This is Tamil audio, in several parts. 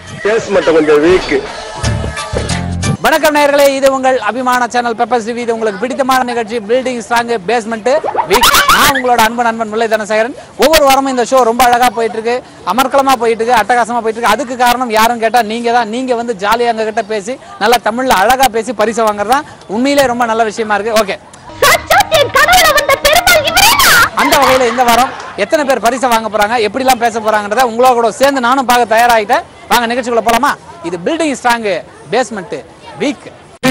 பேஸ்மெண்ட் கொஞ்சம் வீக் வணக்கம் நேயர்களே இது உங்கள் அபிமான சேனல் பெப்பர்ஸ் டிவி இது உங்களுக்கு பிடித்தமான நிகழ்ச்சி பில்டிங் ஸ்ட்ராங் பேஸ்மெண்ட் வீக் நான் உங்களோட அன்பு நண்பன் முல்லை தனசேகரன் ஒவ்வொரு வாரமும் இந்த ஷோ ரொம்ப அழகா போயிட்டு இருக்கு அமர்க்கலமா போயிட்டு இருக்கு அட்டகாசமா போயிட்டு இருக்கு அதுக்கு காரணம் யாரும் கேட்டா நீங்க தான் நீங்க வந்து ஜாலியா எங்க கிட்ட பேசி நல்லா தமிழ்ல அழகா பேசி பரிசு வாங்குறது தான் உண்மையிலே ரொம்ப நல்ல விஷயமா இருக்கு ஓகே சாட்சாத் என் கனவுல வந்த பெருமாள் இவரேனா? அந்த வகையில இந்த வாரம் எத்தனை பேர் பரிசை வாங்க போறாங்க எப்படிலாம் பேச போறாங்கன்றத உங்களோட கூட சேர்ந்து நானும் பார்க்க தயாராகிட்டேன் வாங்க நிகழ்ச்சிக்குள்ள போலாமா இது பில்டிங் ஸ்ட்ராங் பேஸ்மெண்ட் வீக்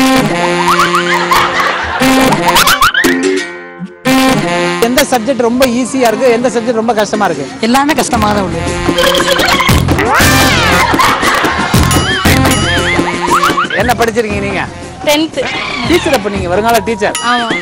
எந்த சப்ஜெக்ட் ரொம்ப ஈஸியா இருக்கு எந்த சப்ஜெக்ட் ரொம்ப கஷ்டமா இருக்கு எல்லாமே கஷ்டமாக தான் உள்ளது என்ன படிச்சிருக்கீங்க நீங்க டென்த்து டீச்சர் அப்ப நீங்க வருங்கால டீச்சர்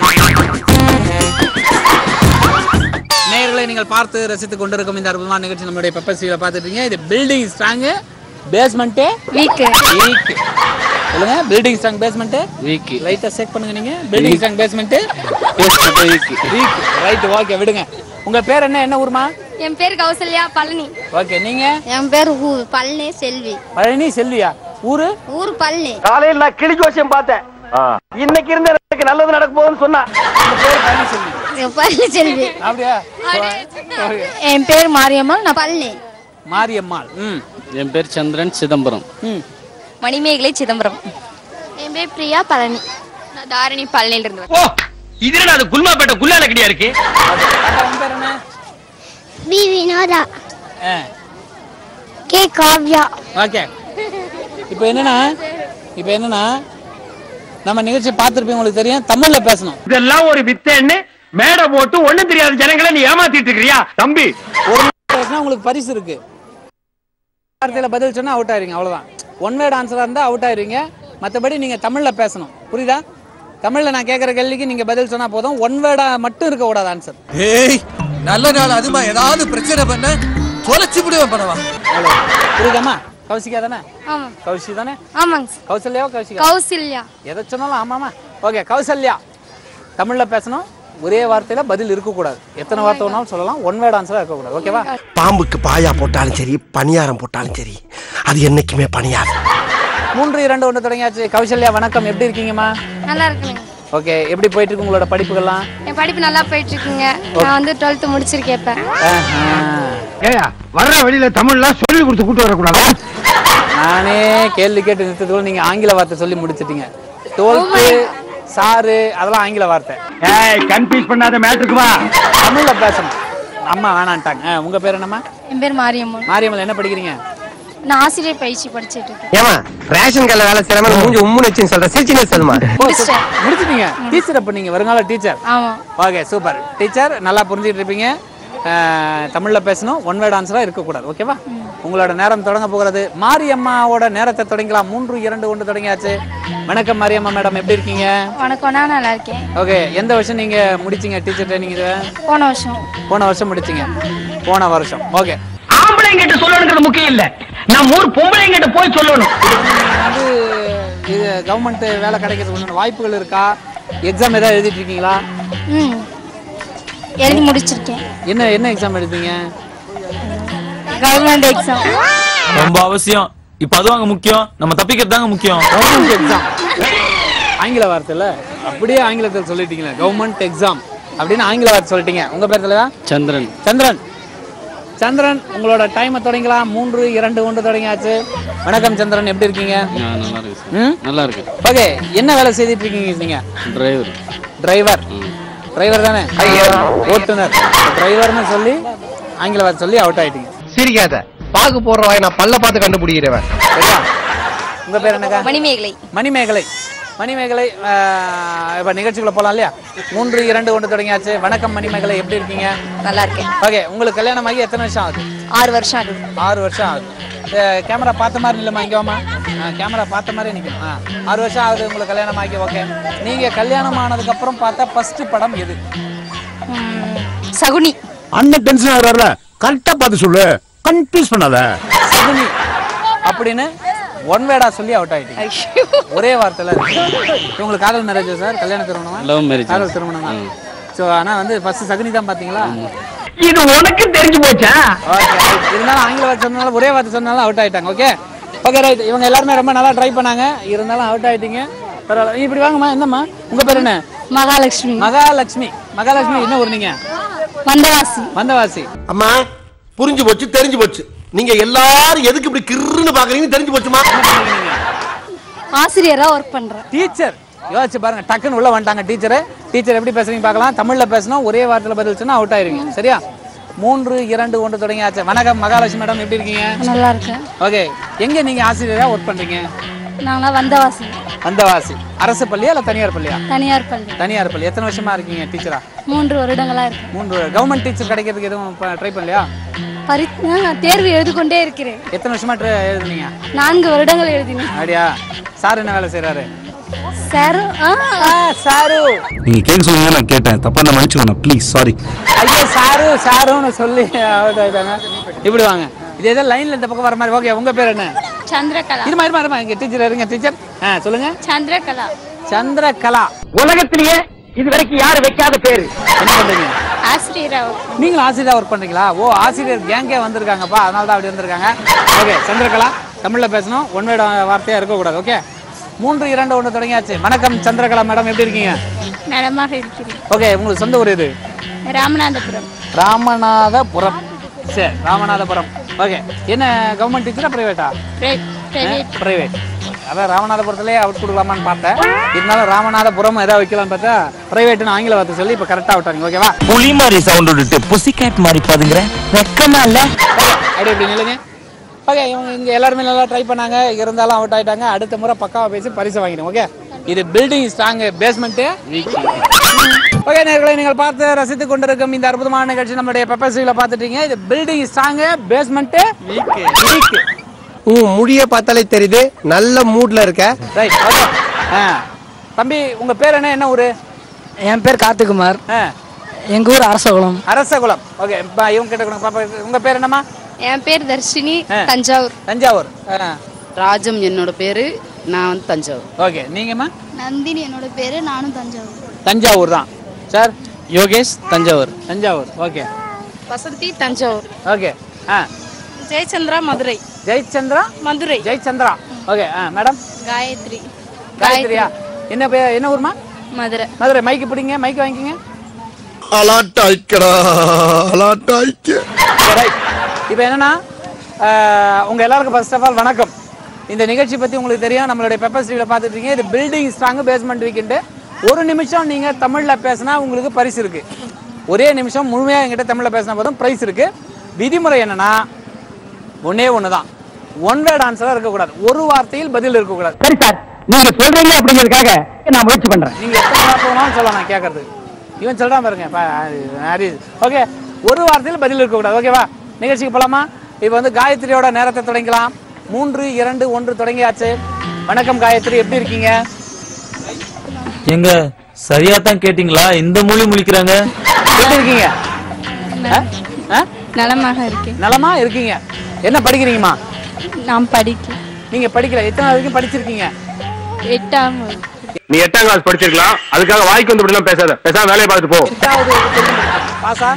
நேயர்களை நீங்கள் பார்த்து ரசித்துக் கொண்டிருக்கும் இந்த அற்புதமான நிகழ்ச்சி நம்மளுடைய பெப்பர் சீல பார்த்துட்டு இருக்கீங்க இது பில்டிங் ஸ்ட்ராங் பேஸ்மெண்ட்டே வீக்கு வீக் சொல்லுங்க பில்டிங் ஸ்ட்ராங் பேஸ்மெண்ட் வீக்கு லைட்டா செக் பண்ணுங்க நீங்க building strong basement weak weak right okay விடுங்க உங்க பேர் என்ன என்ன ஊர்மா என் பேர் கௌசல்யா பழனி ஓகே நீங்க என் பேர் ஊ- பழனி செல்வி பழனி செல்வியா ஊரு ஊர் பழனி காலையில் நான் கிளி ஜோசியம் பார்த்தேன் இன்னைக்கு இருந்த எனக்கு நல்லது நடக்க போகுதுன்னு சொன்னா உங்க பேர் பழனி செல்வி என் பழனி செல்வி அப்படியா Okay. என் பேர் மாரியம்மாள் நான் பழனி மாரியம்மாள் ம் என் பேர் சந்திரன் சிதம்பரம் ம் மணிமேகலை சிதம்பரம் என் பேர் பிரியா பழனி நான் தாரணி பழனில இருந்து ஓ இது என்ன அது குல்மாப்பேட்டை குல்லால கடியா இருக்கு தாத்தா, உங்க பேர் என்ன பி வினோதா ஆ கே காவ்யா ஓகே இப்போ என்னன்னா இப்போ என்னன்னா நம்ம நிகழ்ச்சி பார்த்துருப்பீங்க உங்களுக்கு தெரியும் தமிழ்ல பேசணும் இதெல்லாம் ஒரு வித்தன்னு மேடை போட்டு ஒண்ணும் தெரியாத ஜனங்களை நீ ஏமாத்திட்டு இருக்கிறியா தம்பி ஒரு நிமிஷம் பேசினா உங்களுக்கு பரிசு இருக்கு வார்த்தையில பதில் சொன்னா அவுட் ஆயிருங்க அவ்வளவுதான் ஒன் வேர்ட் ஆன்சரா இருந்தா அவுட் ஆயிருவீங்க மற்றபடி நீங்க தமிழ்ல பேசணும் புரியுதா தமிழ்ல நான் கேட்குற கேள்விக்கு நீங்க பதில் சொன்னா போதும் ஒன் வேர்டா மட்டும் இருக்க கூடாது ஆன்சர் ஏய் நல்ல நாள் அதுமா ஏதாவது பிரச்சனை பண்ண தொலைச்சு விடுவேன் பண்ணவா புரியுதாம்மா கௌசிகா தானே ஆமா கௌசி தானே ஆமாங்க கௌசல்யாவோ கௌசிகா கௌசல்யா எதை சொன்னாலும் ஆமாமா ஓகே கௌசல்யா தமிழ்ல பேசணும் ஒரே வார்த்தையில பதில் இருக்கக்கூடாது எத்தனை வார்த்தை வேணாலும் சொல்லலாம் ஒன் வேர்ட் ஆன்சரா இருக்கக்கூடாது ஓகேவா பாம்புக்கு பாயா போட்டாலும் சரி பணியாரம் போட்டாலும் சரி அது என்னைக்குமே பணியாது மூன்று இரண்டு ஒன்று தொடங்கியாச்சு கௌசல்யா வணக்கம் எப்படி இருக்கீங்கம்மா நல்லா இருக்குங்க ஓகே எப்படி போயிட்டு இருக்கு உங்களோட படிப்புகள்லாம் என் படிப்பு நல்லா போயிட்டு இருக்குங்க நான் வந்து டுவெல்த் முடிச்சிருக்கேன் இப்ப ஆஹா. ஏயா வர்ற வழியில தமிழ்லாம் சொல்லி கொடுத்து கூட்டு வரக்கூடாதா நானே கேள்வி கேட்டு நிறுத்ததுக்குள்ள நீங்க ஆங்கில வார்த்தை சொல்லி முடிச்சிட்டீங்க டுவெல்த்து சாரு அதெல்லாம் ஆங்கில வார்த்தை ஏய் கன்ஃபியூஸ் பண்ணாத மேட்ருக்கு வா தமிழ்ல பேசணும் அம்மா வேணான்ட்டாங்க ஆ, உங்க பேர் என்னம்மா என் பேர் மாரியம்மாள் மாரியம்மல் என்ன படிக்கிறீங்க நான் ஆசிரியர் பயிற்சி படிச்சிட்டு இருக்கேன் ஏமா ரேஷன் கடையில் வேலை செய்யறவங்க மூஞ்சி உம்முன்னு வச்சுன்னு சொல்ற சிரிச்சுன்னு சொல்லுமா ஓ, சூப்பர். முடிச்சிட்டீங்க டீச்சர் அப்ப நீங்க வருங்கால டீச்சர் ஆமா ஓகே சூப்பர் டீச்சர் நல்லா புரிஞ்சுட்டு இருப்பீங்க அஹ், தமிழ்ல பேசணும் ஒன் வேர்ட் ஆன்சரா இருக்கக்கூடாது ஓகேவா உங்களோட நேரம் தொடங்க போகிறது மாரியம்மாவோட நேரத்தை தொடங்கலாம் மூன்று இரண்டு ஒன்று தொடங்கியாச்சு வணக்கம் மாரியம்மா மேடம் எப்படி இருக்கீங்க வணக்கம் நான் நல்லா இருக்கேன் ஓகே எந்த வருஷம் நீங்க முடிச்சீங்க டீச்சர் ட்ரைனிங் இது போன வருஷம் போன வருஷம் முடிச்சீங்க போன வருஷம் ஓகே ஆம்பளைங்கிட்ட சொல்லணுங்கிறது முக்கியம் இல்ல நம்ம ஊர் பொம்பளைங்கிட்ட போய் சொல்லணும் வந்து இது கவர்மெண்ட் வேலை கிடைக்கிறதுக்கு உண்டான வாய்ப்புகள் இருக்கா எக்ஸாம் ஏதாவது எழுதிட்டு இருக்கீங்களா ம் எழுதி முடிச்சிருக்கேன் என்ன என்ன எக்ஸாம் எழுதுங்க கவர்மெண்ட் எக்ஸாம் ரொம்ப அவசியம் இப்ப அது வாங்க முக்கியம் நம்ம தப்பிக்கிறது தாங்க முக்கியம் கவர்மெண்ட் எக்ஸாம் ஆங்கில வார்த்தையில் அப்படியே ஆங்கிலத்தில் சொல்லிட்டீங்களே கவர்மெண்ட் எக்ஸாம் அப்படின்னு ஆங்கில வார்த்தை சொல்லிட்டீங்க உங்க பேர் தலைவா சந்திரன் சந்திரன் சந்திரன் உங்களோட டைமை தொடங்கலாம் மூன்று இரண்டு ஒன்று தொடங்கியாச்சு வணக்கம் சந்திரன் எப்படி இருக்கீங்க ஆ, நல்லா இருக்கு சார் ம் நல்லா இருக்கு ஓகே என்ன வேலை செய்துட்டு இருக்கீங்க நீங்க டிரைவர் டிரைவர் டிரைவர் தானே ஓட்டுநர் டிரைவர்னு சொல்லி ஆங்கில வார்த்தை சொல்லி அவுட் ஆயிட்டீங்க சிரிக்காத பாக்கு போடுற வாய் நான் பல்ல பார்த்து கண்டுபிடிக்கிறவன் சரியா உங்க பேர் என்னக்கா மணிமேகலை மணிமேகலை மணிமேகலை ஆஹ், இப்ப நிகழ்ச்சிக்குள்ள போலாம் இல்லையா மூன்று இரண்டு ஒன்று தொடங்கியாச்சு வணக்கம் மணிமேகலை எப்படி இருக்கீங்க நல்லா இருக்கேன் ஓகே உங்களுக்கு கல்யாணம் ஆகி எத்தனை வருஷம் ஆகுது ஆறு வருஷம் ஆகுது ஆறு வருஷம் ஆகுது கேமரா பார்த்த மாதிரி இல்லைம்மா இங்கே வாமா கேமரா பார்த்த மாதிரி நிற்கும் ஆ ஆறு வருஷம் ஆகுது உங்களுக்கு கல்யாணம் ஆகி ஓகே நீங்கள் கல்யாணம் ஆனதுக்கப்புறம் பார்த்தா ஃபர்ஸ்ட் படம் எது ம், சகுனி அண்ணன் டென்ஷன் ஆகுறாருல கரெக்டா பார்த்து சொல்லு கன்ஃபியூஸ் பண்ணாத சகுனி அப்படின்னு ஒன் வேர்டா சொல்லி அவுட் ஆயிட்டீங்க ஒரே வார்த்தையில இருக்கு உங்களுக்கு காதல் மேரேஜ் சார் கல்யாண திருமணமா லவ் மேரேஜ் காதல் திருமணம் தான் ஸோ ஆனால் வந்து ஃபர்ஸ்ட் சகுனி தான் பார்த்தீங்களா இது உனக்கு தெரிஞ்சு போச்சா ஓகே இருந்தாலும் ஆங்கில வார்த்தை சொன்னாலும் ஒரே வார்த்தை சொன்னாலும் அவுட் ஆயிட்டாங்க ஓகே ஓகே ரைட் இவங்க எல்லாருமே ரொம்ப நல்லா ட்ரை பண்ணாங்க இருந்தாலும் அவுட் ஆயிட்டீங்க பரவாயில்ல நீ இப்படி வாங்கம்மா என்னம்மா உங்க பேர் என்ன மகாலட்சுமி மகாலட்சுமி மகாலட்சுமி என்ன ஊர் நீங்க வந்தவாசி வந்தவாசி அம்மா புரிஞ்சு போச்சு தெரிஞ்சு போச்சு நீங்க எல்லாரும் எதுக்கு இப்படி கிறுன்னு பாக்குறீங்கன்னு தெரிஞ்சு போச்சுமா ஆசிரியரா ஒர்க் பண்றேன் டீச்சர் யோசிச்சு பாருங்க டக்குன்னு உள்ள வந்துட்டாங்க டீச்சர் டீச்சர் எப்படி பேசுறீங்க பார்க்கலாம் தமிழ்ல பேசணும் ஒரே வார்த்தையில பதில் சொன்னா அவுட் ஆயிருவீங்க சரியா மூன்று இரண்டு ஒன்று தொடங்கியாச்சு வணக்கம் மகாலட்சுமி மேடம் எப்படி இருக்கீங்க நல்லா இருக்கேன் ஓகே எங்க நீங்க ஆசிரியரா ஒர்க் பண்றீங்க நாங்களாம் வந்தவாசி வந்தவாசி அரசு பள்ளியா இல்ல தனியார் பள்ளியா தனியார் பள்ளி தனியார் பள்ளி எத்தனை வருஷமா இருக்கீங்க டீச்சரா மூன்று வருடங்களா இருக்கு மூன்று கவர்மெண்ட் டீச்சர் கிடைக்கிறதுக்கு எதுவும் ட்ரை பண்ணலையா பரி ஆ, தேர்வு எழுதி கொண்டே இருக்கிறேன் எத்தனை வருஷமா try எழுதுனீங்க நான்கு வருடங்கள் எழுதினேன் அப்படியா சார் என்ன வேலை செய்றாரு சார் ஆ சாரு நீங்க கேட்க சொன்னீங்க நான் கேட்டேன் தப்பா நான் மன்னிச்சுக்கோங்க ப்ளீஸ் சாரி ஐயோ சாரு சாருன்னு சொல்லி out ஆயிட்டாங்க இப்படி வாங்க இது ஏதோ லைன்ல இந்த பக்கம் வர மாதிரி ஓகே உங்க பேர் என்ன சந்திரகலா இருமா இருமா இருமா இங்க டீச்சர் இருங்க டீச்சர் ஆ சொல்லுங்க சந்திரகலா சந்திரகலா உலகத்திலேயே இது வரைக்கும் யாரு வைக்காத பேரு என்ன பண்றீங்க ஆசிரியரா நீங்களும் ஆசிரியரா ஒர்க் பண்றீங்களா ஓ ஆசிரியர் கேங்கே வந்திருக்காங்கப்பா அதனால தான் அப்படி வந்திருக்காங்க ஓகே சந்திரகலா தமிழ்ல பேசணும் ஒன் வேர்டு வார்த்தையா இருக்கக்கூடாது ஓகே மூன்று இரண்டு ஒன்று தொடங்கியாச்சு வணக்கம் சந்திரகலா மேடம் எப்படி இருக்கீங்க நலமாக இருக்கிறேன் ஓகே உங்களுக்கு சொந்த ஊர் எது ராமநாதபுரம் ராமநாதபுரம் சரி ராமநாதபுரம் ஓகே என்ன கவர்மெண்ட் டீச்சரா பிரைவேட்டா பிரைவேட் பிரைவேட் அதான் ராமநாதபுரத்திலே அவுட் கொடுக்கலாமான்னு பார்த்தேன் இருந்தாலும் ராமநாதபுரம் ஏதாவது வைக்கலாம்னு பார்த்தா பிரைவேட்னு ஆங்கில வார்த்தை சொல்லி இப்போ கரெக்டாக விட்டாங்க ஓகேவா புலி மாதிரி சவுண்ட் விட்டுட்டு புசி கேட் மாதிரி பாதுங்கிற வெக்கமா இல்ல அப்படியே இப்படி நில்லுங்க ஓகே இவங்க இங்கே எல்லாருமே நல்லா ட்ரை பண்ணாங்க இருந்தாலும் அவுட் ஆயிட்டாங்க அடுத்த முறை பக்காவாக பேசி பரிசு வாங்கிடும் ஓகே இது பில்டிங் ஸ்ட்ராங் பேஸ்மெண்ட்டு ஓகே நேர்களை நீங்கள் பார்த்து ரசித்துக் கொண்டிருக்கும் இந்த அற்புதமான நிகழ்ச்சி நம்மளுடைய பெப்பர் சீவில் பார்த்துட்டீங்க இது பில்டிங் ஸ்ட்ராங் பேஸ்மெண்ட்டு வீக் உன் முடிய பார்த்தாலே தெரியுது நல்ல மூட்ல இருக்க ரைட் ஓகே ஆ தம்பி உங்க பேர் என்ன என்ன ஊரு என் பேர் கார்த்திகுமார் ஆ எங்க ஊர் அரசகுளம் அரசகுலம் ஓகே பா இவங்க கிட்ட கொடுங்க பாப்பா உங்க பேர் என்னம்மா என் பேர் தர்ஷினி ஆ. தஞ்சாவூர் தஞ்சாவூர் ஆ ராஜம் என்னோட பேரு நான் வந்து தஞ்சாவூர் ஓகே நீங்கம்மா நந்தினி என்னோட பேரு நானும் தஞ்சாவூர் தஞ்சாவூர் தான் sir Yogesh Thanjavur Thanjavur okay Vasanthi Thanjavur okay ஆ ஜெயச்சந்திரா மதுரை ஜெயச்சந்திரா மதுரை ஜெயச்சந்திரா ஓகே ஆ மேடம் காயத்ரி காயத்ரியா என்ன பேர் என்ன ஊர்மா மதுரை மதுரை மைக்கு பிடிங்க மைக்கு வாங்கிக்கங்க அலாட்டாய்க்கடா அலாட்டாய்க்க இப்போ என்னன்னா ஆஹ், உங்க எல்லாருக்கும் ஃபர்ஸ்ட் ஆஃப் ஆல் வணக்கம் இந்த நிகழ்ச்சி பத்தி உங்களுக்கு தெரியும் நம்மளுடைய பெப்பர் ஸ்ட்ரீட்ல பார்த்துட்டு இருக்கீங்க இது பில்டிங் ஸ்ட்ராங் பேஸ்மெண்ட் வீக்கெண்டு ஒரு நிமிஷம் நீங்க தமிழ்ல பேசினா உங்களுக்கு பரிசு இருக்கு ஒரே நிமிஷம் முழுமையா என்கிட்ட தமிழ்ல பேசினா போதும் பிரைஸ் இருக்கு விதிமுறை என்னன்னா ஒண்ணே ஒண்ணுதான் ஒன் வேர்ட் ஆன்சரா இருக்கக்கூடாது ஒரு வார்த்தையில் பதில் இருக்கக்கூடாது சரி சார் நீங்க சொல்றீங்க அப்படிங்கிறதுக்காக நான் முயற்சி பண்றேன் நீங்க எத்தனை வார்த்தை வேணாலும் சொல்லலாம் நான் கேட்கறது இவன் சொல்றான் பாருங்க ஓகே ஒரு வார்த்தையில் பதில் இருக்கக்கூடாது ஓகேவா நிகழ்ச்சிக்கு போலாமா இப்போ வந்து காயத்ரியோட நேரத்தை தொடங்கலாம் மூன்று இரண்டு ஒன்று தொடங்கியாச்சு வணக்கம் காயத்ரி எப்படி இருக்கீங்க எங்க சரியா தான் கேட்டீங்களா இந்த மொழி முழிக்கிறாங்க எப்படி இருக்கீங்க ஆ? ஆ? நலமாக இருக்கேன் நலமா இருக்கீங்க என்ன படிக்கிறீங்கம்மா நான் படிக்க நீங்க படிக்கல எத்தனை வரைக்கும் படிச்சிருக்கீங்க எட்டாம் வகுப்பு. நீ எட்டாம் கிளாஸ் படிச்சிருக்கலாம் அதுக்காக வாய்க்கு வந்து இப்படிலாம் பேசாத பேசாம வேலையை பார்த்துட்டு போ எட்டாவது பாஸா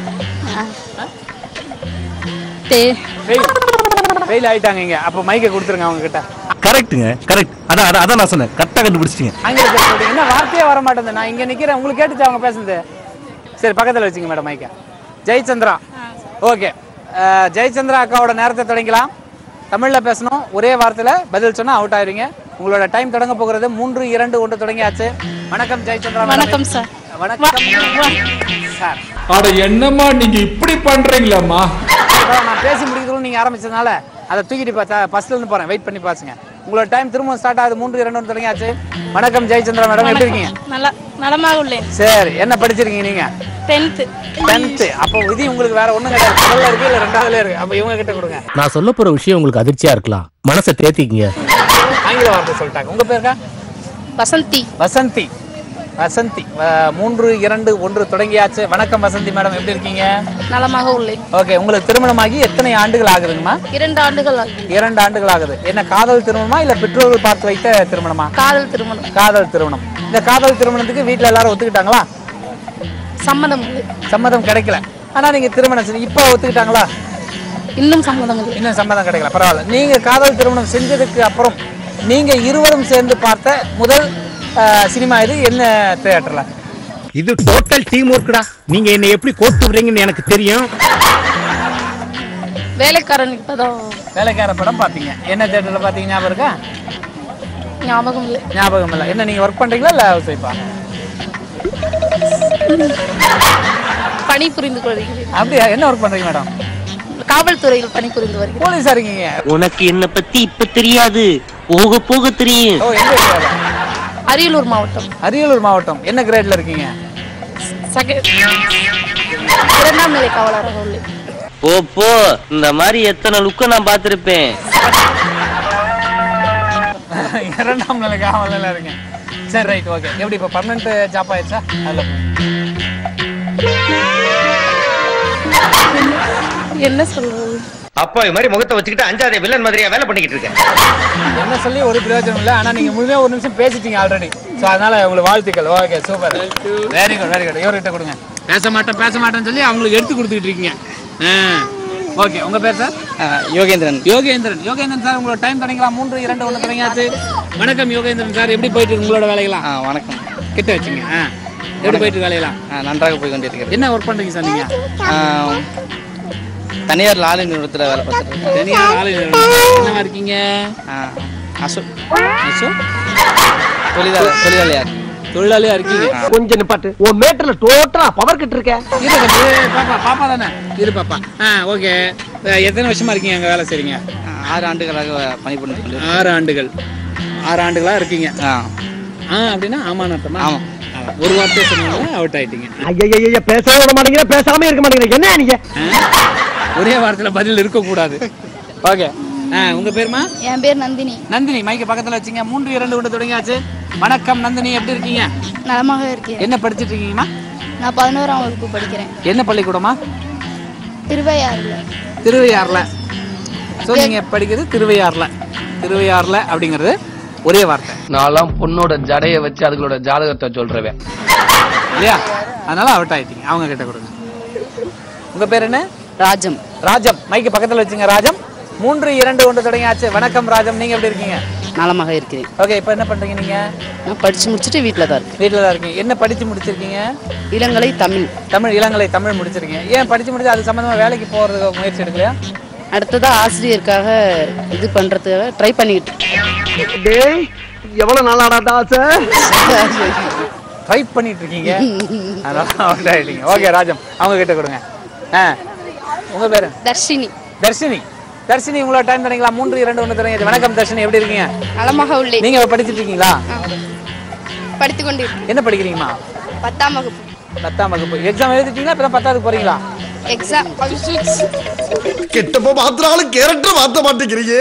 தே- ஃபெயில் ஃபெயில் ஆயிட்டாங்க இங்க அப்போ மைக்கை கொடுத்துருங்க அவங்க கிட்ட கரெக்ட்டுங்க கரெக்ட் அதான் அதான் அதான் நான் சொன்னேன் கரெக்டா கண்டுபிடிச்சிட்டீங்க ஆங்கில பேச சொல்றீங்க. என்ன வார்த்தையே வர மாட்டேங்குது நான் இங்க நிக்கிறேன் உங்களுக்கு கேட்டுச்சு அவங்க பேசுனது சரி பக்கத்துல வச்சுங்க மேடம் மைக்க ஜெயச்சந்திரா ஓகே ஜெயச்சந்திரா அக்காவோட நேரத்தை தொடங்கலாம் தமிழ்ல பேசணும் ஒரே வார்த்தையில பதில் சொன்னா அவுட் ஆயிருவீங்க உங்களோட டைம் தொடங்க போகிறது மூன்று இரண்டு ஒன்று தொடங்கியாச்சு வணக்கம் ஜெயச்சந்திரா madam. வணக்கம் சார் வணக்கம் சார் அட என்னம்மா நீங்க இப்படி பண்றீங்களாம்மா அதான் நான் பேசி முடிக்கிறதுக்குள்ள நீங்க ஆரம்பிச்சதுனால அதை தூக்கிட்டு பார்த்தா ஃபர்ஸ்ட்ல இருந்து போறேன் வெயிட் பண்ணி பாருங்க உங்களோட டைம் திரும்ப ஸ்டார்ட் ஆகுது மூன்று இரண்டு ஒன்று தொடங்கியாச்சு வணக்கம் ஜெயச்சந்திரா மேடம் எப்படி இருக்கீங்க நல்லா நலமாக உள்ளேன் சரி என்ன படிச்சிருக்கீங்க நீங்க டென்த்து டென்த்து அப்போ விதி உங்களுக்கு வேற ஒண்ணும் கிடையாது முதல்ல இருக்கு இல்ல ரெண்டாவதுல இருக்கு அப்ப இவங்க கிட்ட கொடுங்க நான் சொல்ல போற விஷயம் உங்களுக்கு அதிர்ச்சியா இருக்கலாம் மனசை தேத்திக்கங்க ஆங்கில வார்த்தை சொல்லிட்டாங்க உங்க பேருக்கா வசந்தி வசந்தி வசந்தி அஹ், மூன்று இரண்டு ஒன்று தொடங்கியாச்சு வணக்கம் வசந்தி மேடம் எப்படி இருக்கீங்க நலமாக உள்ளேன் ஓகே உங்களுக்கு திருமணமாகி எத்தனை ஆண்டுகள் ஆகுதுங்கம்மா இரண்டு ஆண்டுகள் ஆகும். இரண்டு ஆண்டுகள் ஆகுது என்ன காதல் திருமணமா இல்ல பெற்றோர்கள் பார்த்து வைத்த திருமணமா காதல் திருமணம் காதல் திருமணம் இந்த காதல் திருமணத்துக்கு வீட்ல எல்லாரும் ஒத்துக்கிட்டாங்களா சம்மதம் இல்லை. சம்மதம் கிடைக்கல ஆனா நீங்க திருமணம் செஞ்சு இப்போ ஒத்துக்கிட்டாங்களா இன்னும் சம்மதம் இல்லை இன்னும் சம்மதம் கிடைக்கல பரவாயில்ல நீங்க காதல் திருமணம் செஞ்சதுக்கு அப்புறம் நீங்க இருவரும் சேர்ந்து பார்த்த முதல் அஹ், சினிமா இது என்ன தியேட்டர்ல இது டோட்டல் டீம் ஒர்க்குடா நீங்க என்ன எப்படி கோட்டு விடுறீங்கன்னு எனக்கு தெரியும் வேலைக்காரன் இப்பதான் வேலைக்கார படம் பார்த்தீங்க என்ன தியேட்டர்ல பார்த்தீங்க ஞாபகம் இருக்கா ஞாபகம் இல்லை ஞாபகம் இல்லை என்ன நீங்க ஒர்க் பண்றீங்களா இல்ல ஹவுஸ் ஒய்ஃபா பணி புரிந்து கொள்கிறேன் அப்படியா என்ன ஒர்க் பண்றீங்க மேடம் காவல்துறையில் பணி புரிந்து வருகிறேன் போலீஸா இருக்கீங்க உனக்கு என்ன பத்தி இப்ப தெரியாது போக போக தெரியும் ஓ எங்க area ல? அரியலூர் மாவட்டம் அரியலூர் மாவட்டம் என்ன கிரேட்ல இருக்கீங்க செகண்ட் இரண்டாம் நிலை காவலராக உள்ளேன் போ போ இந்த மாதிரி எத்தனை லுக்க நான் பார்த்திருப்பேன் இரண்டாம் நிலை காவலில் இருக்கேன் சரி ரைட் ஓகே எப்படி இப்போ பர்மனெண்ட் ஜாப் ஆயிடுச்சா அதில் என்ன சொல்றது அப்பா இது மாதிரி முகத்தை வச்சுக்கிட்டு அஞ்சாவது வில்லன் மாதிரியா வேலை பண்ணிக்கிட்டு இருக்கேன் என்ன சொல்லி ஒரு பிரயோஜனம் இல்லை ஆனால் நீங்கள் முழுமையாக ஒரு நிமிஷம் பேசிட்டீங்க ஆல்ரெடி ஸோ அதனால உங்களுக்கு வாழ்த்துக்கள் okay super very good very good இவர்கிட்ட கொடுங்க பேச மாட்டேன் பேச மாட்டேன்னு சொல்லி அவங்களுக்கு எடுத்து கொடுத்துக்கிட்டு இருக்கீங்க ஓகே உங்க பேர் சார் யோகேந்திரன் யோகேந்திரன் யோகேந்திரன் சார் உங்களோட டைம் தொடங்கலாம் மூன்று இரண்டு ஒன்று தொடங்கியாச்சு வணக்கம் யோகேந்திரன் சார் எப்படி போயிட்டு இருக்கு உங்களோட வேலைகளாம் வணக்கம் கிட்ட வச்சுங்க ஆ எப்படி போயிட்டு இருக்கு வேலையெல்லாம் ஆ, நன்றாக போய் கொண்டிருக்கிறேன் என்ன ஒர்க் பண்றீங்க சார் நீங்க ஆ, தனியார் லாரி நிறுவனத்தில் வேலை பார்த்துட்டு இருக்கேன் தனியார் ஆளு என்னவா இருக்கீங்க ஆ, அசோ அசோ தொழிலாளி தொழிலாளியா இருக்கு. தொழிலாளியா இருக்கீங்க கொஞ்சம் நிப்பாட்டு உன் மேட்டர்ல டோட்டலா பவர் கிட்ட இருக்க இரு தம்பி, பாப்பா பாப்பா தானே இரு பாப்பா ஆ ஓகே எத்தனை வருஷமா இருக்கீங்க அங்க வேலை செய்றீங்க ஆ, ஆறு ஆண்டுகளாக பணிபுரிந்து கொண்டு ஆறு ஆண்டுகள் ஆறு ஆண்டுகளா இருக்கீங்க ஆ ஆ அப்படின்னா ஆமான்னு அர்த்தமா ஆமா. ஆமா. ஒரு வார்த்தை சொன்னாங்க அவுட் ஆயிட்டீங்க ஐயா பேசாம விட மாட்டேங்கிற பேசாம இருக்க மாட்டேங்கிற என்ன நீங்க ஆ? ஒரே வார்த்தையில பதில் இருக்க கூடாது ஓகே ஆ உங்க பேருமா என் பேர் நந்தினி நந்தினி மைக்க பக்கத்துல வச்சுங்க மூன்று இரண்டு ஒன்று தொடங்கியாச்சு வணக்கம் நந்தினி எப்படி இருக்கீங்க நலமாக இருக்கேன் என்ன படிச்சிட்டு இருக்கீங்கம்மா நான் பதினோராம் வகுப்பு படிக்கிறேன் என்ன பள்ளிக்கூடமா திருவையாறுல திருவையாறுல ஸோ நீங்க படிக்கிறது திருவையாறுல திருவையாறுல அப்படிங்கிறது ஒரே வார்த்தை நான்லாம் பொண்ணோட ஜடைய வச்சு அதுகளோட ஜாதகத்தை சொல்றவன் இல்லையா அதனால அவுட் ஆயிட்டீங்க அவங்க கிட்ட கொடுங்க உங்க பேர் என்ன ராஜம் ராஜம் மைக்கு பக்கத்துல வச்சுங்க ராஜம் மூன்று இரண்டு ஒன்று தொடங்கியாச்சு வணக்கம் ராஜம் நீங்க எப்படி இருக்கீங்க நலமாக இருக்கிறேன் ஓகே இப்போ என்ன பண்றீங்க நீங்க நான் படிச்சு முடிச்சுட்டு வீட்டில் தான் இருக்கேன் வீட்டில் தான் இருக்கீங்க என்ன படிச்சு முடிச்சிருக்கீங்க இளங்கலை தமிழ் தமிழ் இளங்கலை தமிழ் முடிச்சிருக்கீங்க ஏன் படிச்சு முடிச்சு அது சம்பந்தமா வேலைக்கு போறதுக்கு முயற்சி எடுக்கலையா அடுத்ததா ஆசிரியருக்காக இது பண்றதுக்காக ட்ரை பண்ணிக்கிட்டு இருக்கேன். டேய் எவ்வளவு நாளாடா சார் ட்ரை பண்ணிட்டு இருக்கீங்க அதனால அவுட் ஆயிட்டீங்க ஓகே ராஜம் அவங்க கிட்ட கொடுங்க ஆ உங்க பேரு தர்ஷினி தர்ஷினி தர்ஷினி உங்களோட டைம் தரீங்களா மூன்று இரண்டு ஒன்று தரீங்க வணக்கம் தர்ஷினி எப்படி இருக்கீங்க நலமாக உள்ளேன் நீங்க படிச்சிட்டு இருக்கீங்களா படித்துக் கொண்டு இருக்கேன் என்ன படிக்கிறீங்கம்மா பத்தாம் வகுப்பு பத்தாம் வகுப்பு எக்ஸாம் எழுதிட்டீங்களா இப்போ பத்தாவது போறீங்களா எக்ஸாம் கெட்டப்போ மாத்திராலும் கேரக்டர் மாத்த மாட்டேங்கிறீங்க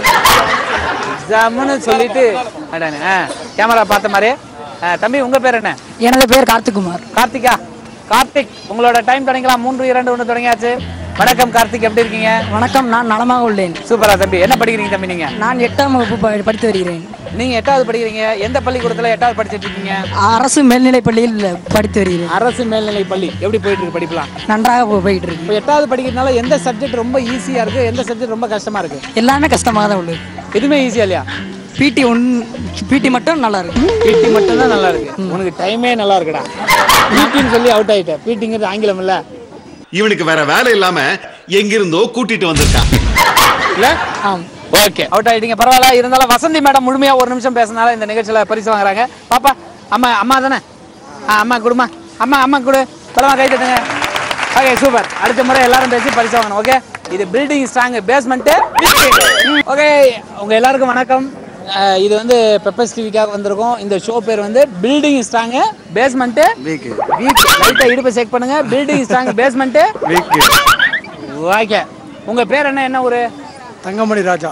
எக்ஸாம்னு சொல்லிட்டு அதானே ஆ கேமரா பார்த்த மாதிரி ஆ, தம்பி உங்க பேர் என்ன எனது பேர் கார்த்திக்குமார் கார்த்திகா கார்த்திக் உங்களோட டைம் தொடங்கலாம் மூன்று இரண்டு ஒன்று தொடங்கியாச்சு வணக்கம் கார்த்திக் எப்படி இருக்கீங்க வணக்கம் நான் நலமாக உள்ளேன் சூப்பரா தம்பி என்ன படிக்கிறீங்க தம்பி நீங்க நான் எட்டாம் வகுப்பு ப- படித்து வருகிறேன் நீங்க எட்டாவது படிக்கிறீங்க எந்த பள்ளிக்கூடத்துல எட்டாவது படிச்சிட்டு இருக்கீங்க அரசு மேல்நிலைப் பள்ளியில் படித்து வருகிறேன் அரசு மேல்நிலை பள்ளி எப்படி போயிட்டு இருக்கு படிக்கலாம் நன்றாக போ- போயிட்டு இருக்கு இப்போ எட்டாவது படிக்கிறதுனால எந்த சப்ஜெக்ட் ரொம்ப ஈஸியா இருக்கு எந்த சப்ஜெக்ட் ரொம்ப கஷ்டமா இருக்கு எல்லாமே கஷ்டமாக தான் உள்ளது எதுவுமே ஈஸியா இல்லையா பிடி ஒன் பிடி மட்டும் நல்லா இருக்கு பிடி மட்டும் தான் நல்லா இருக்கு உனக்கு டைமே நல்லா இருக்குடா பிடின்னு சொல்லி அவுட் ஆயிட்ட பிடிங்கிறது ஆங்கிலம் இல்ல இவனுக்கு வேற வேலை இல்லாம எங்கிருந்தோ கூட்டிட்டு வந்திருக்கான் இல்ல ஆம் ஓகே அவுட் ஆயிட்டீங்க பரவாயில்ல இருந்தாலும் வசந்தி மேடம் முழுமையா ஒரு நிமிஷம் பேசினால இந்த நிகழ்ச்சியில பரிசு வாங்குறாங்க பாப்பா அம்மா அம்மா தானே ஆ, அம்மா கொடுமா அம்மா அம்மா கொடு பலமா கை தட்டுங்க ஓகே சூப்பர் அடுத்த முறை எல்லாரும் பேசி பரிசு வாங்கணும் ஓகே இது பில்டிங் ஸ்ட்ராங் பேஸ்மெண்ட் ஓகே உங்க எல்லாருக்கும் வணக்கம் அஹ், இது வந்து பெப்பர்ஸ் டிவிக்காக வந்திருக்கோம் இந்த ஷோ பேர் வந்து building strong basement weak weak லைட்டா இடுப்பு செக் பண்ணுங்க building strong basement weak okay உங்க பேர் என்ன என்ன ஊரு தங்கமணி ராஜா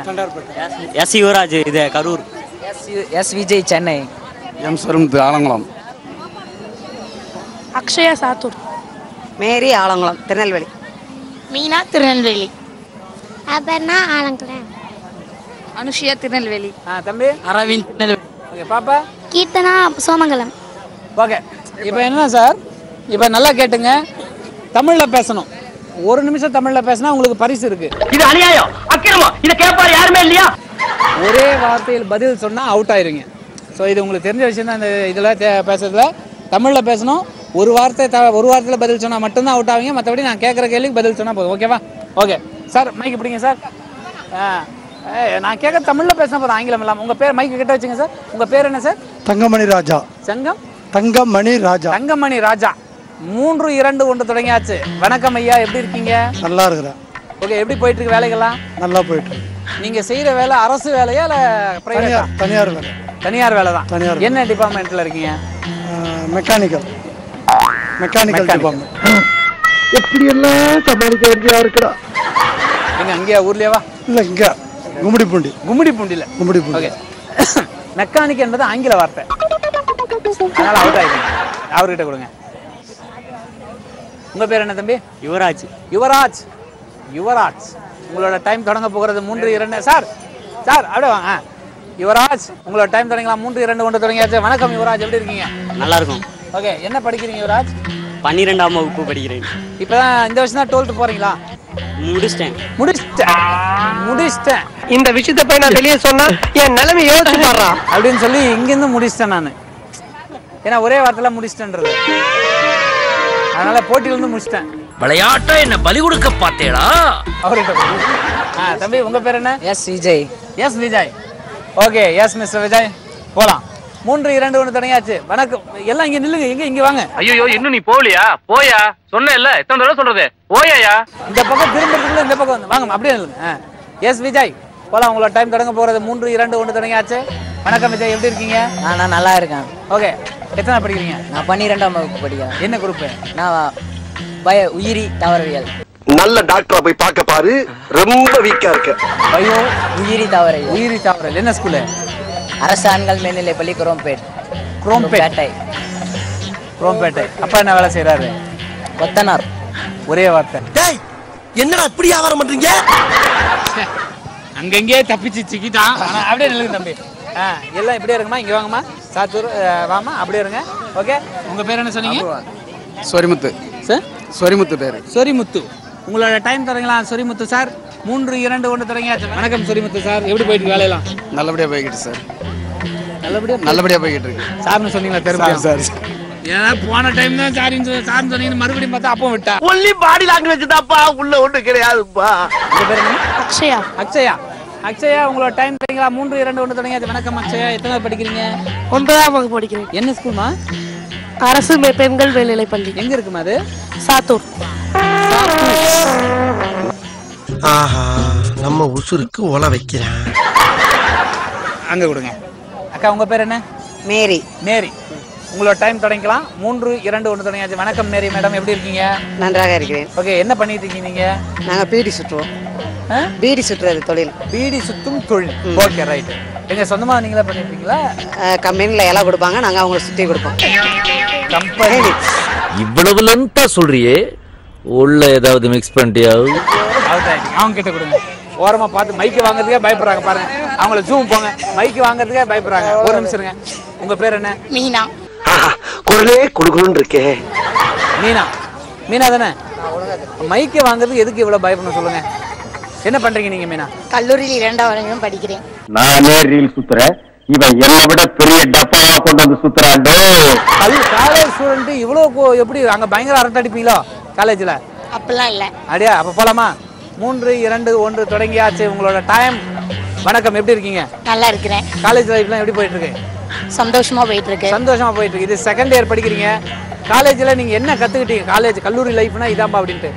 எஸ் யுவராஜ் இது கரூர் எஸ் விஜய் சென்னை எம் ஸ்வரம் ஆலங்குளம் அக்ஷயா சாத்தூர் மேரி ஆலங்குளம் திருநெல்வேலி மீனா திருநெல்வேலி அபர்ணா ஆலங்குளம் அனுஷியா திருநெல்வேலி ஆ தம்பி அரவிந்த் ஓகே பாப்பா கீர்த்தனா சோமங்கலம் ஓகே இப்போ என்ன சார் இப்போ நல்லா கேட்டுங்க தமிழில் பேசணும் ஒரு நிமிஷம் தமிழ்ல பேசினா உங்களுக்கு பரிசு இருக்கு இது அநியாயம் அக்கிரமம் இத கேட்பாரு யாருமே இல்லையா ஒரே வார்த்தையில் பதில் சொன்னா அவுட் ஆயிருங்க ஸோ இது உங்களுக்கு தெரிஞ்ச விஷயம் தான் இந்த இதில் பேசுறதுல தமிழ்ல பேசணும் ஒரு வார்த்தை த ஒரு வார்த்தையில் பதில் சொன்னா மட்டும்தான் அவுட் ஆவீங்க மற்றபடி நான் கேட்குற கேள்விக்கு பதில் சொன்னா போதும் ஓகேவா ஓகே சார் மைக் பிடிங்க சார் ஆ ஏய், நான் கேட்க தமிழ்ல பேசினா போதும் ஆங்கிலம் இல்லாமல் உங்க பேர் மைக் கிட்ட வச்சுங்க சார் உங்க பேர் என்ன சார் தங்கமணி ராஜா சங்கம் தங்கமணி ராஜா தங்கமணி ராஜா மூன்று இரண்டு ஒன்று தொடங்கியாச்சு வணக்கம் ஐயா எப்படி இருக்கீங்க நல்லா இருக்கிறேன் ஓகே எப்படி போயிட்டு இருக்கு வேலைகள்லாம் நல்லா போயிட்டு இருக்கு நீங்க செய்யற வேலை அரசு வேலையா இல்ல பிரைவேட்டா தனியார் தனியார் வேலை தனியார் வேலை தான் தனியார் என்ன டிபார்ட்மெண்ட்ல இருக்கீங்க மெக்கானிக்கல் மெக்கானிக்கல் டிபார்ட்மெண்ட் எப்படி எல்லாம் சமாளிக்க வேண்டியதா இருக்குடா எங்க அங்கேயா ஊர்லயேவா இல்லை இங்கே கும்மிடிப்பூண்டி கும்மிடி பூண்டில கும்மிடிப்பூண்டி ஓகே மெக்கானிக் என்பது ஆங்கில வார்த்தை அதனால அவுட் ஆயிடுங்க அவர்கிட்ட கொடுங்க உங்க பேர் என்ன தம்பி யுவராஜ் யுவராஜ் யுவராஜ் உங்களோட டைம் தொடங்க போகிறது மூன்று இரண்டு சார் சார் அப்படியே வாங்க ஆ. யுவராஜ் உங்களோட டைம் தொடங்கலாம் மூன்று இரண்டு ஒன்று தொடங்கியாச்சு வணக்கம் யுவராஜ் எப்படி இருக்கீங்க நல்லா இருக்கும் ஓகே என்ன படிக்கிறீங்க யுவராஜ் பன்னிரெண்டாம் வகுப்பு படிக்கிறேன் இப்பதான் இந்த வருஷம் தான் டுவெல்த் போறீங்களா முடிச்சிட்டேன் முடிச்சிட்டேன் முடிச்சிட்டேன் இந்த விஷயத்த போய் நான் வெளியே சொன்னா என் நிலைமை யோசிச்சு பாடுறா அப்படின்னு சொல்லி இங்கிருந்து முடிச்சிட்டேன் நான் ஏன்னா ஒரே வார்த்தையில முடிச்சிட்டேன்றது அதனால போட்டியிலிருந்து முடிச்சிட்டேன் விளையாட்டா என்ன பலி கொடுக்க பார்த்தேடா அவர்கிட்ட கொடுங்க. ஆ தம்பி உங்க பேர் என்ன S Vijay S Vijay okay S mister Vijay போலாம் மூன்று இரண்டு ஒன்று தொடங்கியாச்சு வணக்கம் எல்லாம் இங்க நில்லுங்க எங்க இங்க வாங்க ஐயோ இன்னும் நீ போகலையா போயா சொன்னேன்ல எத்தனை தடவை சொல்றது போயாயா இந்த பக்கம் திரும்புறதுக்குள்ள இந்த பக்கம் வந்து வாங்க அப்படியே நில்லுங்க எஸ் விஜய் போலாம் உங்களோட டைம் தொடங்க போறது மூன்று இரண்டு ஒன்று தொடங்கியாச்சு வணக்கம் விஜய் எப்படி இருக்கீங்க நான் நான் நல்லா இருக்கேன் ஓகே எத்தனை படிக்கிறீங்க நான் பன்னிரெண்டாம் வகுப்பு படிக்கிறேன் என்ன குரூப் நான் பய உயிரி தாவரவியல் நல்ல டாக்டரா போய் பார்க்க பாரு ரொம்ப வீக்கா இருக்க பயோ உயிரி தாவரவியல் உயிரி தாவரல் என்ன ஸ்கூலு அரசு ஆண்கள் மேல்நிலைப் பள்ளி குரோம்பேட் குரோம்பேட் பேட்டை குரோம்பேட்டை அப்பா என்ன வேலை செய்றாரு கொத்தனார் ஒரே வார்த்தை டேய் என்னடா இப்படி வியாபாரம் பண்றீங்க அங்கங்கே தப்பிச்சு சிக்கிட்டான் ஆனா அப்படியே நில்லுங்க தம்பி ஆ எல்லாம் இப்படியே இருக்குமா இங்க வாங்கம்மா சாத்தூர் அஹ், வாமா அப்படியே இருங்க ஓகே உங்க பேர் என்ன சொன்னீங்க சொரிமுத்து சார் சொரிமுத்து பேர் சொரிமுத்து உங்களோட டைம் தரங்களா சொரிமுத்து சார் மூன்று இரண்டு ஒன்று தொடங்கியாச்சு வணக்கம் சொரிமுத்து சார் எப்படி போயிட்டு இருக்கு வேலையெல்லாம் நல்லபடியாக போய்கிட்டு சார் நல்லபடியா நல்லபடியாக போய்கிட்டு இருக்கு சார்னு சொன்னீங்களா தெரியுமா சார் ஏன்னா போன டைம் தான் சாரின்னு சார்னு சொன்னீங்கன்னு மறுபடியும் பார்த்தா அப்போ விட்டா ஒன்லி பாடி லாங்குவேஜ் தான்ப்பா உள்ள ஒண்ணு கிடையாதுப்பா உங்க பேர் என்ன அக்ஷயா அக்ஷயா அக்ஷயா உங்களோட டைம் தரீங்களா மூன்று இரண்டு ஒன்று தொடங்கியாச்சு வணக்கம் அக்ஷயா எத்தனை படிக்கிறீங்க ஒன்பதாம் வகுப்பு படிக்கிறேன் என்ன ஸ்கூல்மா அரசு மே- பெண்கள் மேல்நிலைப் பள்ளி எங்க இருக்குமா அது சாத்தூர் ஆஹா நம்ம உசுருக்கு ஒல வைக்கிறான் அங்க கொடுங்க அக்கா உங்க பேர் என்ன மேரி மேரி உங்களோட டைம் தொடங்கிக்கலாம் மூன்று இரண்டு ஒன்று தொடங்கியாச்சு வணக்கம் மேரி மேடம் எப்படி இருக்கீங்க நன்றாக இருக்கிறேன் ஓகே என்ன பண்ணிட்டு இருக்கீங்க நீங்க நாங்கள் பீடி சுற்றுவோம் ஆ? பீடி சுற்றுறது தொழில் பீடி சுத்தும் தொழில் ஓகே ரைட் எங்க சொந்தமா நீங்களே பண்ணிருக்கீங்களா கம்பெனியில் இலை கொடுப்பாங்க நாங்கள் அவங்கள சுற்றி கொடுப்போம் கம்பெனி இவ்வளவு லென்த்தா சொல்றியே உள்ள ஏதாவது மிக்ஸ் பண்ணிட்டியா அவுட் ஆயிட்டீங்க அவங்க கிட்ட கொடுங்க ஓரமா பார்த்து மைக்கு வாங்குறதுக்கே பயப்படுறாங்க பாருங்க அவங்கள ஜூம் போங்க மைக்கு வாங்குறதுக்கே பயப்படுறாங்க ஒரு நிமிஷம் இருங்க உங்க பேர் என்ன மீனா குரலே குடுகுடுன்னு இருக்கே மீனா மீனா தானே மைக்கை வாங்குறதுக்கு எதுக்கு இவ்வளவு பயப்படணும் சொல்லுங்க என்ன பண்றீங்க நீங்க மீனா கல்லூரியில் இரண்டாம் வரைக்கும் படிக்கிறேன் நானே ரீல் சுத்துறேன் இவன் என்னை விட பெரிய டப்பாவா கொண்டு வந்து சுத்துறாண்டோ அது காலேஜ் ஸ்டூடெண்ட் இவ்வளோ கோ- எப்படி அங்க பயங்கர அரட்டை அடிப்பீங்களோ காலேஜ்ல அப்படிலாம் இல்லை அப்படியா அப்ப போலாமா மூன்று இரண்டு ஒன்று தொடங்கியாச்சு உங்களோட டைம் வணக்கம் எப்படி இருக்கீங்க நல்லா இருக்கிறேன் காலேஜ் லைஃப்லாம் எப்படி போயிட்டு இருக்கு சந்தோஷமா போயிட்டு இருக்கு சந்தோஷமா போயிட்டு இருக்கு இது செகண்ட் இயர் படிக்கிறீங்க காலேஜ்ல நீங்க என்ன கத்துக்கிட்டீங்க காலேஜ் கல்லூரி லைஃப்னா இதாம்பா அப்படின்ட்டு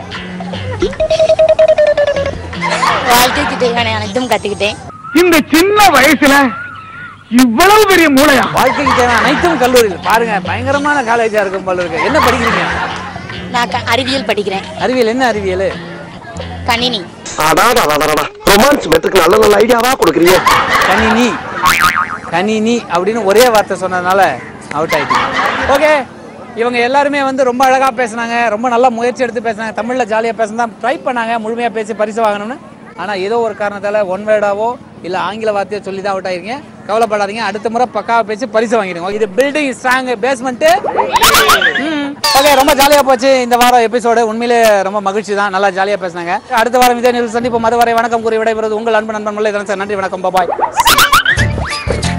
வாழ்க்கைக்கு தேவையான அனைத்தும் கத்துக்கிட்டேன் இந்த சின்ன வயசுல இவ்வளவு பெரிய மூளையா வாழ்க்கைக்கு தேவையான அனைத்தும் கல்லூரியில் பாருங்க பயங்கரமான காலேஜா இருக்கும் போல இருக்கு என்ன படிக்கிறீங்க நான் க- அறிவியல் படிக்கிறேன் அறிவியல் என்ன அறிவியல் கணினி அடாடா ரொமான்ஸ் மெத்துக்கு நல்ல நல்ல ஐடியாவா கொடுக்குறீங்க கணினி கணினி அப்படின்னு ஒரே வார்த்தை சொன்னதுனால அவுட் ஆயிட்டீங்க ஓகே இவங்க எல்லாருமே வந்து ரொம்ப அழகா பேசுனாங்க ரொம்ப நல்ல முயற்சி எடுத்து பேசுனாங்க தமிழ்ல ஜாலியா பேசினா ட்ரை பண்ணாங்க முழுமையா பேசி பரிசு வாங்கணும்னு ஆனா ஏதோ ஒரு காரணத்தால ஒன் வேர்டாவோ இல்ல ஆங்கில வார்த்தையோ சொல்லி தான் அவுட் ஆயிருக்கீங்க கவலைப்படாதீங்க அடுத்த முறை பக்காவா பேசி பரிசு வாங்கிடுங்க இது பில்டிங் ஸ்ட்ராங் பேஸ்மெண்ட் ஓகே ரொம்ப ஜாலியா போச்சு இந்த வாரம் எபிசோடு உண்மையிலே ரொம்ப மகிழ்ச்சி தான் நல்லா ஜாலியா பேசினாங்க அடுத்த வாரம் இதே நிகழ்ச்சி சந்திப்போம் அதுவரை வணக்கம் கூறி விடைபெறுவது உங்கள் அன்பு நண்பன் முல்லை சார் நன்றி வணக்கம் பாய்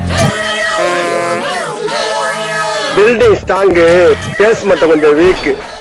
பில்டிங் ஸ்ட்ராங்கு பேஸ் மட்டும் கொஞ்சம் வீக்